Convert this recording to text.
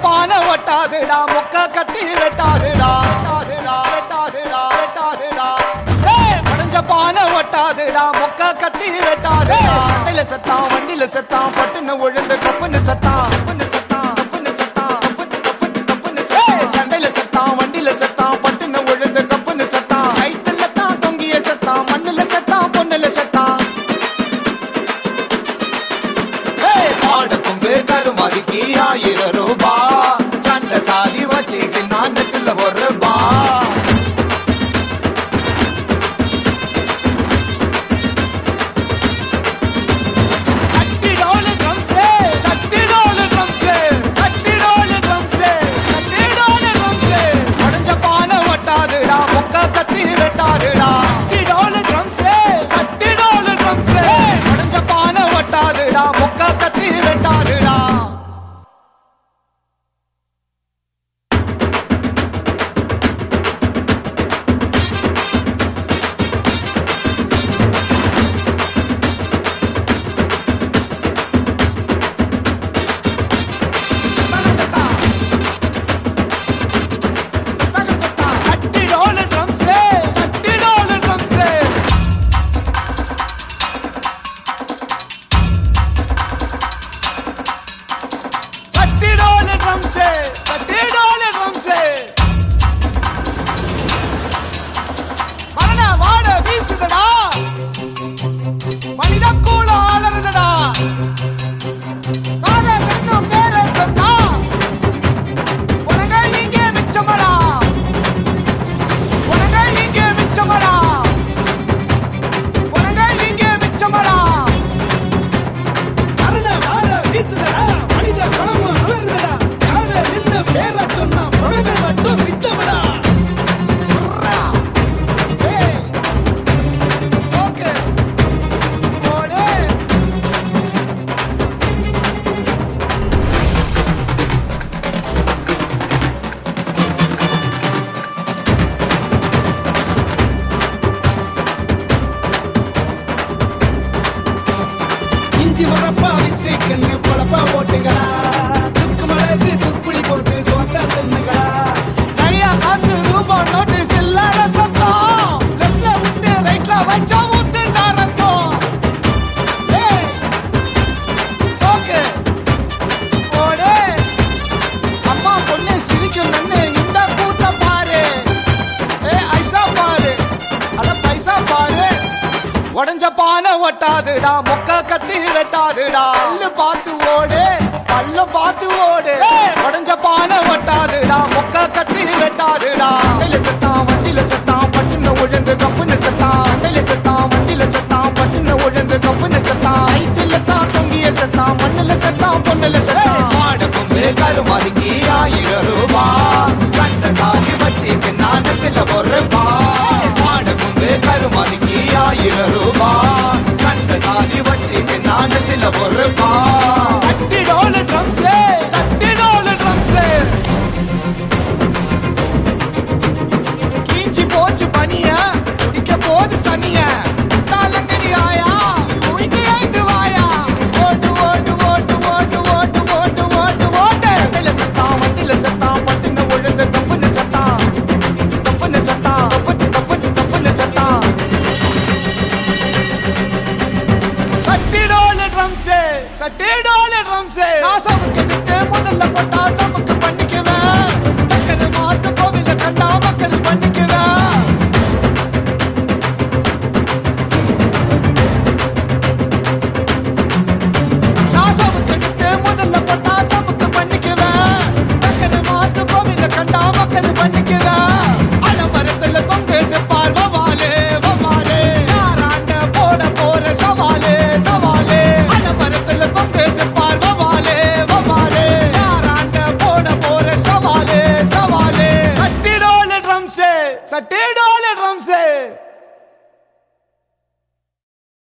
பானை ஒட்டாதுடா மொக்க கத்தி வெட்டாதுடா வெட்டாதுடா வெட்டாதுடா வெட்டாதுடா ஏய், உடைஞ்ச பானை ஒட்டாதுடா மொக்க கத்தி வெட்டாதுடா சண்டையில செத்தான் வண்டியில செத்தான் பட்டுன்னு விழுந்து கப்புன்னு செத்தான் கப்புன்னு செத்தான் கப்புன்னு செத்தான் கப்பு கப்பு கப்புன்னு செத்தான் சண்டையில செத்தான் வண்டியில செத்தான் பட்டுன்னு விழுந்து கப்புன்னு செத்தான் கைத்துல தான் தொங்கிய செத்தான் மண்ணுல செத்தான் பொண்ணுல செத்தான் ஆடப்பொங்கு கருமதிக்கு ஆயிரம் ரூபா சண்டை சாதி வச்சுக்கு நாட்டுல ஒரு ரூபா சட்டிடோல ட்ரம்ஸே சட்டிடோல ட்ரம்ஸே சட்டிடோல ட்ரம்ஸே சட்டிடோல ட்ரம்ஸே உடைஞ்ச பானை ஒட்டாதுடா மொக்க கத்தி வெட்டாதுடா சட்டிடோல ட்ரம்ஸே சட்டிடோல ட்ரம்ஸே உடைஞ்ச பானை ஒட்டாதுடா மொக்க கத்தி வெட்டாதுடா சட்டிடோல ட்ரம்ஸே சட்டிடோல ட்ரம்ஸே சட்டிடோல ட்ரம்ஸே சட்டிடோல ட்ரம்ஸே மரண வாட வீசுதடா மனித கூல ஆளறதடா காதல் என்னும் பேரை சொன்னா உனங்கள் இங்கே மிச்சமடா உனங்கள் இங்கே மிச்சமடா உனங்கள் இங்கே மிச்சமடா அருண வாழ வீசுதடா மனித குணமும் அலறுதடா காத நின்னு பேர சொன்னா உணவு மட்டும் மிச்சமடா உர்ரா. ஏய். சோக்கு. போடு. இஞ்சி முறப்பா வித்து கண்ணு பொழப்பா ஓட்டுங்கடா துக்கு மிளகு துப்புளி போட்டு சொத்த தின்னுங்கடா நிறைய காசு ரூபா நோட்டு சில்லற சத்தம் லெஃப்ட்ல விட்டு ரைட்ல வச்சா ஊத்துண்டா ரத்தம் ஏய். சோக்கு. போடு. அம்மா பொண்ணு சிரிக்கும் நன்னு இந்த கூத்த பாரு ஏ ஐசா பாரு அட பைசா பாரு உடஞ்ச பானை ஒட்டாதுடா மொக்க கத்தி வெட்டாதுடா பல்லு பார்த்து ஓடு பல்ல பார்த்து ஓடு உடஞ்ச பானை ஒட்டாதுடா மொக்க கத்தி வெட்டாதுடா வண்டியில செத்தான் வண்டியில செத்தான் பட்டுன்னு உழுந்து கப்புன்னு செத்தான் வண்டியில செத்தான் வண்டியில செத்தான் பட்டுன்னு உழுந்து கப்புன்னு செத்தான் ஐத்துல தான் தொங்கிய செத்தான் மண்ணுல செத்தான் பொண்ணுல செத்தான் மாடு கொம்பு கருமாதிக்கு ஆயிரம் ரூபா சண்டை சாதி வச்சுக்கு நாட்டத்துல ஒரு ரூபா மாடு கொம்பு கருமாதிக்கு ஆயிரம் ரூபா சண்டை சாதி வச்சுக்கு நாட்டத்துல ஒரு ரூபா சட்டிடோல ட்ரம்ஸே சட்டிடோல ட்ரம்ஸே கீஞ்சி போச்சு பனிய குடிக்க போது சனிய தாளங்கடி ஆயா உயிங்க ஐந்து வாயா ஓட்டு ஓட்டு ஓட்டு ஓட்டு ஓட்டு ஓட்டு ஓட்டு ஓட்டு வண்டியில சத்தான் வண்டியில சத்தான் பட்டுன்னு உழுந்து கப்புன்னு சத்தான் கப்புன்னு சத்தான் கப்பு கப்பு கப்புன்னு சத்தான் சட்டிடோல ட்ரம்ஸே சட்டிடோல ட்ரம்ஸே நாசமுக்கு எடுத்து முதல்ல போட்டா சமுக்கு பண்ணிக்குவேன் டக்கரு மாத்து கோவில கண்டா மக்கரு பண்ணிக்குவேன் நாசமுக்கு எடுத்து முதல்ல போட்டா சமுக்கு பண்ணிக்குவேன் டக்கரு மாத்து கோவில கண்டா மக்கரு பண்ணிக்குவேன் அலமரத்துல தொங்குது பார்வ வாலே வவாலே யாராண்ட போட போற சவாலே சவாலே அலமரத்துல தொங்குது பார்வ வாலே வவாலே யாராண்ட போட போற சவாலே சவாலே சட்டிடோல ட்ரம்ஸே சட்டிடோல ட்ரம்ஸே